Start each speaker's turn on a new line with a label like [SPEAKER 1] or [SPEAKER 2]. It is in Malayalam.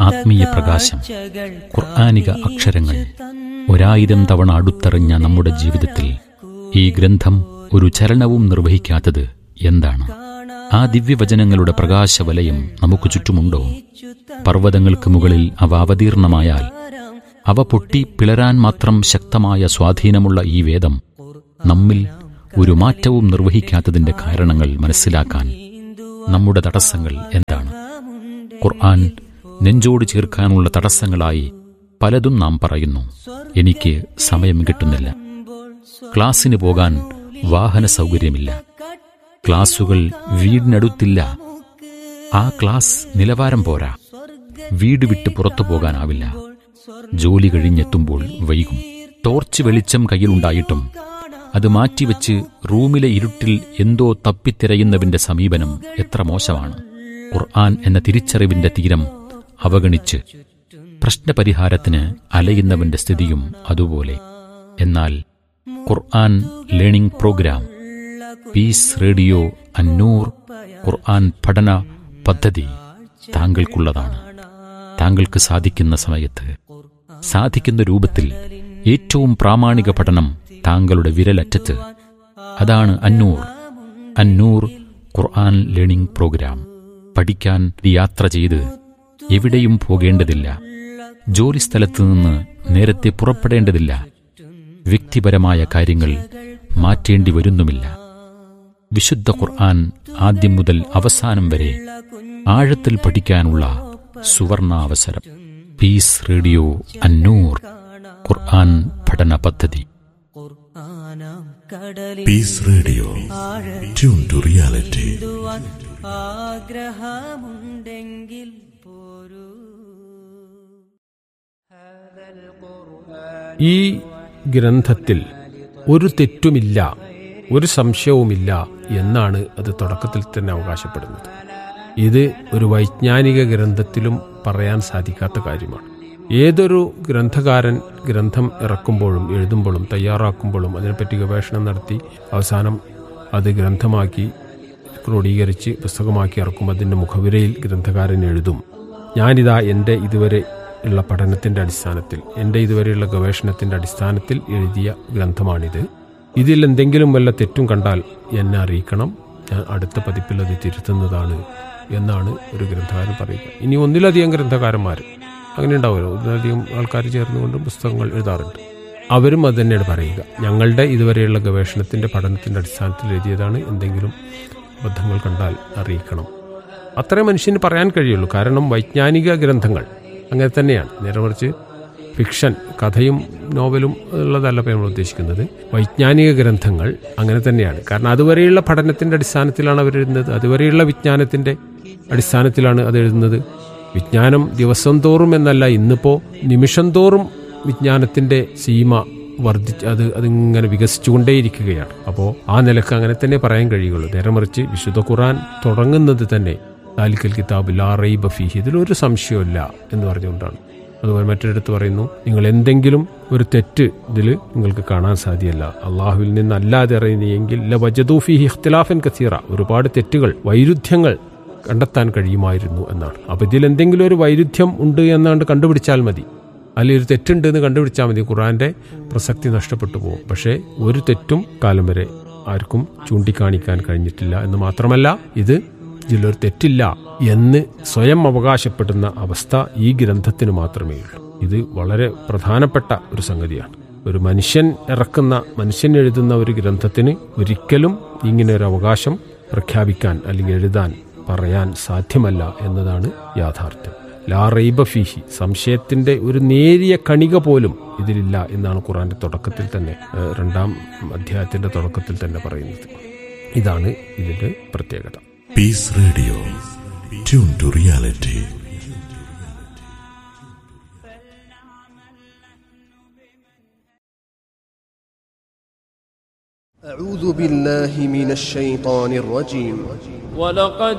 [SPEAKER 1] ആത്മീയ പ്രകാശം ഖുർആാനിക അക്ഷരങ്ങൾ ഒരായിരം തവണ അടുത്തെറിഞ്ഞ നമ്മുടെ ജീവിതത്തിൽ ഈ ഗ്രന്ഥം ഒരു ചലനവും നിർവഹിക്കാത്തത് എന്താണ് ആ ദിവ്യവചനങ്ങളുടെ പ്രകാശവലയം നമുക്ക് ചുറ്റുമുണ്ടോ പർവ്വതങ്ങൾക്ക് മുകളിൽ അവ അവതീർണമായാൽ അവ പൊട്ടി പിളരാൻ മാത്രം ശക്തമായ സ്വാധീനമുള്ള ഈ വേദം നമ്മിൽ ഒരു മാറ്റവും നിർവഹിക്കാത്തതിന്റെ കാരണങ്ങൾ മനസ്സിലാക്കാൻ നമ്മുടെ തടസ്സങ്ങൾ എന്താണ് ഖുർആൻ നെഞ്ചോട് ചേർക്കാനുള്ള തടസ്സങ്ങളായി പലതും നാം പറയുന്നു എനിക്ക് സമയം കിട്ടുന്നില്ല ക്ലാസ്സിന് പോകാൻ വാഹന സൗകര്യമില്ല ക്ലാസുകൾ വീടിനടുത്തില്ല ആ ക്ലാസ് നിലവാരം പോരാ വീട് വിട്ട് പുറത്തു പോകാനാവില്ല ജോലി കഴിഞ്ഞെത്തുമ്പോൾ വൈകും ടോർച്ച് വെളിച്ചം കയ്യിലുണ്ടായിട്ടും അത് മാറ്റിവെച്ച് റൂമിലെ ഇരുട്ടിൽ എന്തോ തപ്പിത്തിരയുന്നവന്റെ സമീപനം എത്ര മോശമാണ് ഖുർആൻ എന്ന തിരിച്ചറിവിന്റെ തീരം അവഗണിച്ച് പ്രശ്നപരിഹാരത്തിന് അലയുന്നവന്റെ സ്ഥിതിയും അതുപോലെ എന്നാൽ Quran learning program peace radio Annoor Quran പഠന പദ്ധതി താങ്കൾക്കുള്ളതാണ് താങ്കൾക്ക് സാധിക്കുന്ന സമയത്ത് സാധിക്കുന്ന രൂപത്തിൽ ഏറ്റവും പ്രാമാണിക പഠനം താങ്കളുടെ വിരലറ്റത്ത് അതാണ് അന്നൂർ അന്നൂർ ഖുർആൻ ലേണിംഗ് പ്രോഗ്രാം പഠിക്കാൻ യാത്ര ചെയ്ത് എവിടെയും പോകേണ്ടതില്ല ജോലിസ്ഥലത്ത് നിന്ന് നേരത്തെ പുറപ്പെടേണ്ടതില്ല വ്യക്തിപരമായ കാര്യങ്ങൾ മാറ്റേണ്ടി വരുന്നുമില്ല വിശുദ്ധ ഖുർആൻ ആദ്യം മുതൽ അവസാനം വരെ ആഴത്തിൽ പഠിക്കാനുള്ള സുവർണാവസരം പീസ് റേഡിയോ അന്നൂർ ഖുർആൻ പഠന പദ്ധതി
[SPEAKER 2] peace radio tune to reality
[SPEAKER 3] ആഗ്രഹമുണ്ടെങ്കിൽ പോരൂ
[SPEAKER 4] ഈ ഗ്രന്ഥത്തിൽ ഒരു തെറ്റുമില്ല ഒരു സംശയവുമില്ല എന്നാണ് അത് തുടക്കത്തിൽ തന്നെ അവകാശപ്പെടുന്നത് ഇത് ഒരു വൈജ്ഞാനിക ഗ്രന്ഥത്തിലും പറയാൻ സാധിക്കാത്ത കാര്യമാണ് ഏതൊരു ഗ്രന്ഥകാരൻ ഗ്രന്ഥം ഇറക്കുമ്പോഴും എഴുതുമ്പോഴും തയ്യാറാക്കുമ്പോഴും അതിനെപ്പറ്റി ഗവേഷണം നടത്തി അവസാനം അത് ഗ്രന്ഥമാക്കി ക്രോഡീകരിച്ച് പുസ്തകമാക്കി ഇറക്കും അതിൻ്റെ മുഖവിരയിൽ ഗ്രന്ഥകാരൻ എഴുതും ഞാനിതാ എൻ്റെ ഇതുവരെ ഉള്ള പഠനത്തിൻ്റെ അടിസ്ഥാനത്തിൽ എൻ്റെ ഇതുവരെയുള്ള ഗവേഷണത്തിൻ്റെ അടിസ്ഥാനത്തിൽ എഴുതിയ ഗ്രന്ഥമാണിത് ഇതിൽ എന്തെങ്കിലും വല്ല തെറ്റും കണ്ടാൽ എന്നെ അറിയിക്കണം ഞാൻ അടുത്ത പതിപ്പിൽ അത് തിരുത്തുന്നതാണ് എന്നാണ് ഒരു ഗ്രന്ഥകാരൻ പറയുക ഇനി ഒന്നിലധികം ഗ്രന്ഥകാരന്മാർ അങ്ങനെ ഉണ്ടാവുമല്ലോ ഒന്നിലധികം ആൾക്കാർ ചേർന്നുകൊണ്ട് പുസ്തകങ്ങൾ എഴുതാറുണ്ട് അവരും അത് തന്നെയാണ് പറയുക ഞങ്ങളുടെ ഇതുവരെയുള്ള ഗവേഷണത്തിൻ്റെ പഠനത്തിൻ്റെ അടിസ്ഥാനത്തിൽ എഴുതിയതാണ് എന്തെങ്കിലും അബദ്ധങ്ങൾ കണ്ടാൽ അറിയിക്കണം അത്രേ മനുഷ്യന് പറയാൻ കഴിയുള്ളൂ കാരണം വൈജ്ഞാനിക ഗ്രന്ഥങ്ങൾ അങ്ങനെ തന്നെയാണ് നേരെ മറിച്ച് ഫിക്ഷൻ കഥയും നോവലും ഉള്ളതല്ല ഇപ്പോൾ നമ്മൾ ഉദ്ദേശിക്കുന്നത് വൈജ്ഞാനിക ഗ്രന്ഥങ്ങൾ അങ്ങനെ തന്നെയാണ് കാരണം അതുവരെയുള്ള പഠനത്തിന്റെ അടിസ്ഥാനത്തിലാണ് അവർ എഴുതുന്നത് അതുവരെയുള്ള വിജ്ഞാനത്തിന്റെ അടിസ്ഥാനത്തിലാണ് അത് എഴുതുന്നത് വിജ്ഞാനം ദിവസം തോറും എന്നല്ല ഇന്നിപ്പോ നിമിഷം തോറും വിജ്ഞാനത്തിന്റെ സീമ വർദ്ധിച്ച് അത് അതിങ്ങനെ വികസിച്ചുകൊണ്ടേയിരിക്കുകയാണ് അപ്പോൾ ആ നിലക്ക് അങ്ങനെ തന്നെ പറയാൻ കഴിയുള്ളൂ നേരെ മറിച്ച് വിശുദ്ധ ഖുറാൻ തുടങ്ങുന്നത് തന്നെ ദാലിക്കൽ കിതാബ് ലാ റൈബ ഫീഹി ഇതിലൊരു സംശയമില്ല എന്ന് പറഞ്ഞുകൊണ്ടാണ് അതുപോലെ മറ്റൊരിടത്ത് പറയുന്നു നിങ്ങൾ എന്തെങ്കിലും ഒരു തെറ്റ് ഇതിൽ നിങ്ങൾക്ക് കാണാൻ സാധ്യമല്ല അള്ളാഹുവിൽ നിന്നല്ലാതെ അറിയുന്നെങ്കിൽ ല വജദൂഫിഹി ഇഖ്തിലാഫൻ കസീറ ഒരുപാട് തെറ്റുകൾ വൈരുദ്ധ്യങ്ങൾ കണ്ടെത്താൻ കഴിയുമായിരുന്നു എന്നാണ് അപ്പൊ ഇതിൽ എന്തെങ്കിലും ഒരു വൈരുദ്ധ്യം ഉണ്ട് എന്നാണ്ട് കണ്ടുപിടിച്ചാൽ മതി അല്ലെങ്കിൽ ഒരു തെറ്റുണ്ട് എന്ന് കണ്ടുപിടിച്ചാൽ മതി ഖുറാന്റെ പ്രസക്തി നഷ്ടപ്പെട്ടു പോകും പക്ഷേ ഒരു തെറ്റും കാലം വരെ ആർക്കും ചൂണ്ടിക്കാണിക്കാൻ കഴിഞ്ഞിട്ടില്ല എന്ന് മാത്രമല്ല ഇത് ഇതിലൊരു തെറ്റില്ല എന്ന് സ്വയം അവകാശപ്പെടുന്ന അവസ്ഥ ഈ ഗ്രന്ഥത്തിന് മാത്രമേ ഉള്ളൂ ഇത് വളരെ പ്രധാനപ്പെട്ട ഒരു സംഗതിയാണ് ഒരു മനുഷ്യൻ ഇറക്കുന്ന മനുഷ്യൻ എഴുതുന്ന ഒരു ഗ്രന്ഥത്തിന് ഒരിക്കലും ഇങ്ങനെ ഒരു അവകാശം പ്രഖ്യാപിക്കാൻ അല്ലെങ്കിൽ എഴുതാൻ പറയാൻ സാധ്യമല്ല എന്നതാണ് യാഥാർത്ഥ്യം ലാ റൈബ ഫീഹി സംശയത്തിന്റെ ഒരു നേരിയ കണിക പോലും ഇതിലില്ല എന്നാണ് ഖുറാന്റെ തുടക്കത്തിൽ തന്നെ ഏഹ്, രണ്ടാം അധ്യായത്തിന്റെ തുടക്കത്തിൽ തന്നെ പറയുന്നത് ഇതാണ് ഇതിന്റെ പ്രത്യേകത
[SPEAKER 2] peace radio tune to reality
[SPEAKER 5] أعوذ بالله من الشيطان الرجيم
[SPEAKER 6] ولقد